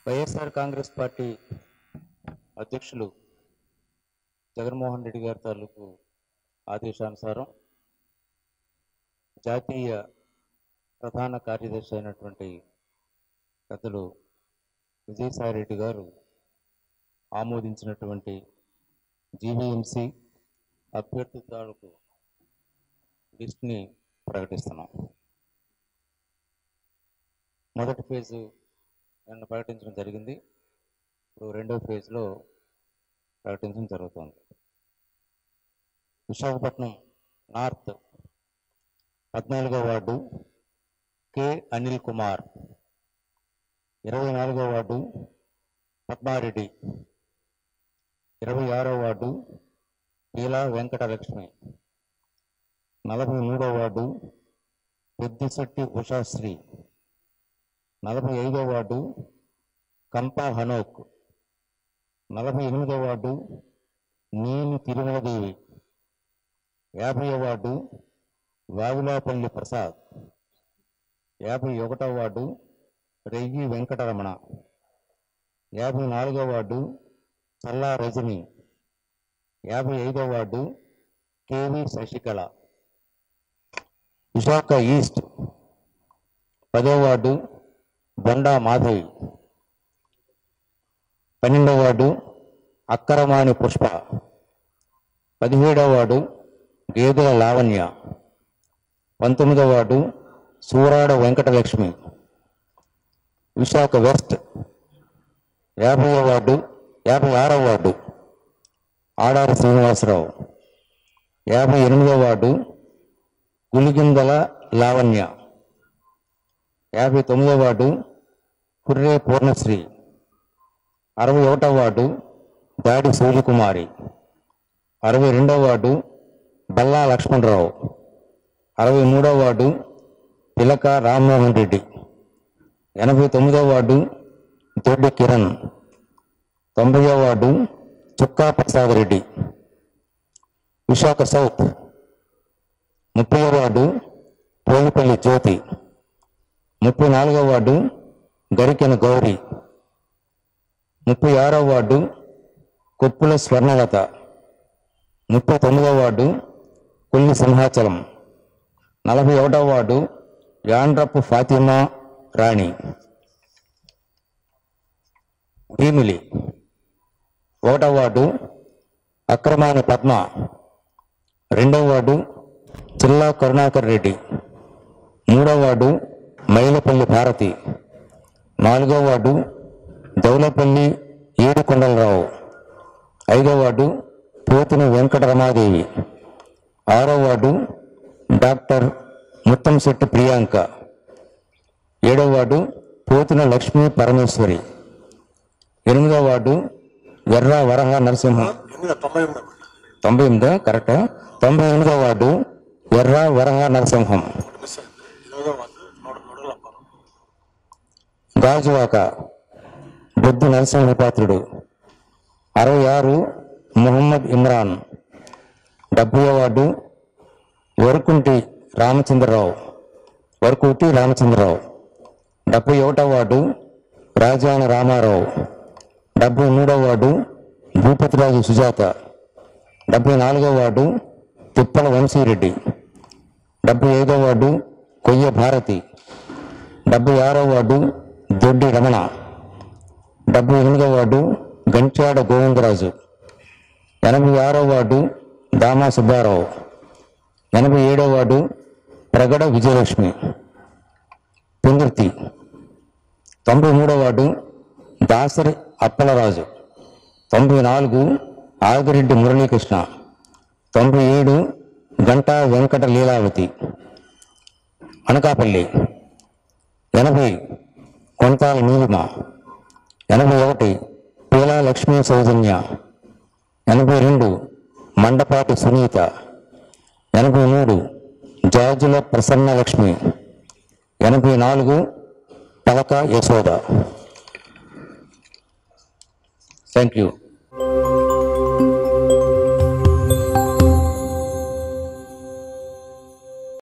YSR Congress party అధ్యక్షులు జగన్మోహన్ రెడ్డి గారి తాలూకు ఆదేశానుసారం జాతీయ ప్రధాన కార్యదర్శి అయినటువంటి పెద్దలు విజయసాయిరెడ్డి గారు ఆమోదించినటువంటి జీవీఎంసీ అభ్యర్థి తాలూకు లిస్ట్ని ప్రకటిస్తున్నాం మొదటి ఫేజు నిన్న ప్రకటించడం జరిగింది ఇప్పుడు రెండో ఫేజ్లో ప్రకటించడం జరుగుతుంది విశాఖపట్నం నార్త్ పద్నాలుగో వార్డు కె అనిల్ కుమార్ ఇరవై నాలుగో వార్డు పద్మారెడ్డి ఇరవై ఆరో వార్డు పీలా వెంకటలక్ష్మి నలభై మూడో వార్డు పెద్దిశెట్టి ఉషాశ్రీ నలభై ఐదో వార్డు కంపా హనోక్ నలభై ఎనిమిదో వార్డు నేని తిరుమలదేవి యాభై వార్డు వావిలాపల్లి ప్రసాద్ యాభై ఒకటో వార్డు రెయ్యి వెంకటరమణ యాభై నాలుగో వార్డు చల్లా రజని యాభై ఐదో ward KV Sasikala Visakha east పదో వార్డు బొండా మాధవి పన్నెండవ వార్డు అక్కరమాణి పుష్ప పదిహేడవ వార్డు గేదెల లావణ్య పంతొమ్మిదవ వార్డు సూరాడ వెంకటలక్ష్మి విశాఖ వెస్ట్ యాభై వార్డు యాభై ఆరవ వార్డు ఆడారి శ్రీనివాసరావు యాభై ఎనిమిదవ వార్డు గులిగిందల లావణ్య యాభై తొమ్మిదవ వార్డు కుర్రే పూర్ణశ్రీ అరవై ఒకటవ వార్డు దాడి సూర్యకుమారి అరవై రెండవ వార్డు బల్లా లక్ష్మణరావు అరవై మూడవ వార్డు పిలక రామ్మోహన్ రెడ్డి ఎనభై తొమ్మిదవ వార్డు దొడ్డి కిరణ్ తొంభైవ వార్డు చుక్కా ప్రసాద్ రెడ్డి విశాఖ సౌత్ ముప్పై వార్డు పోలిపల్లి జ్యోతి ముప్పై నాలుగవ వార్డు గరికెన గౌరి ముప్పై ఆరవ వార్డు కొప్పుల స్వర్ణలత ముప్పై తొమ్మిదవ వార్డు కొల్లి సింహాచలం నలభై ఒకటవ వార్డు యాండ్రపు ఫాతిమా రాణి భీమిలి ఒకటవ వార్డు అక్రమాని పద్మ రెండవ వార్డు చిల్లా కరుణాకర్ రెడ్డి మూడవ వార్డు మైలపల్లి భారతి నాలుగవ వార్డు దౌలపల్లి ఏడుకొండలరావు ఐదవ వార్డు పోతిన వెంకట రమాదేవి ఆరో వార్డు డాక్టర్ ముత్తంశెట్టి ప్రియాంక ఏడవ వార్డు పోతిన లక్ష్మీ పరమేశ్వరి ఎనిమిదవ వార్డు ఎర్ర వరహ నరసింహం ఎనిమిది తొంభై ఎనిమిది తొంభై ఎనిమిదా కరెక్టా తొంభై ఎనిమిదవ వార్డు ఎర్ర వరహ నరసింహం మిస్ అయింది ఇరవై వార్డు నూట మూడు అప్పారు గాజువాక బుద్ధి నరసింహపాత్రుడు అరవై ఆరు ముహమ్మద్ ఇమ్రాన్ డెబ్బై వార్డు వరకుంటి రామచంద్రరావు వరకుటి రామచంద్రరావు డెబ్బై ఒకటవ వార్డు రాజాన రామారావు డెబ్బై మూడవ వార్డు భూపతిరాజు సుజాత డెబ్బై నాలుగవ వార్డు తిప్పల వంశీరెడ్డి డెబ్బై ఐదవ వార్డు కొయ్య భారతి డెబ్బై ఆరో వార్డు దొడ్డి రమణ డెబ్బై ఎనిమిదో వార్డు గంట్యాడ గోవిందరాజు ఎనభై ఆరో వార్డు దామా సుబ్బారావు ఎనభై ఏడో వార్డు ప్రగడ విజయలక్ష్మి పింగర్తి తొంభై మూడో వార్డు దాసరి అప్పలరాజు తొంభై నాలుగు ఆగిరెడ్డి మురళీకృష్ణ తొంభై ఏడు గంటా వెంకట లీలావతి అనకాపల్లి ఎనభై కొంతాల నీలిమ ఎనభై ఒకటి పీలా లక్ష్మీ సౌజన్య ఎనభై రెండు మండపాటి సునీత ఎనభై మూడు జార్జుల ప్రసన్న లక్ష్మి ఎనభై నాలుగు పలక యశోద థ్యాంక్ యూ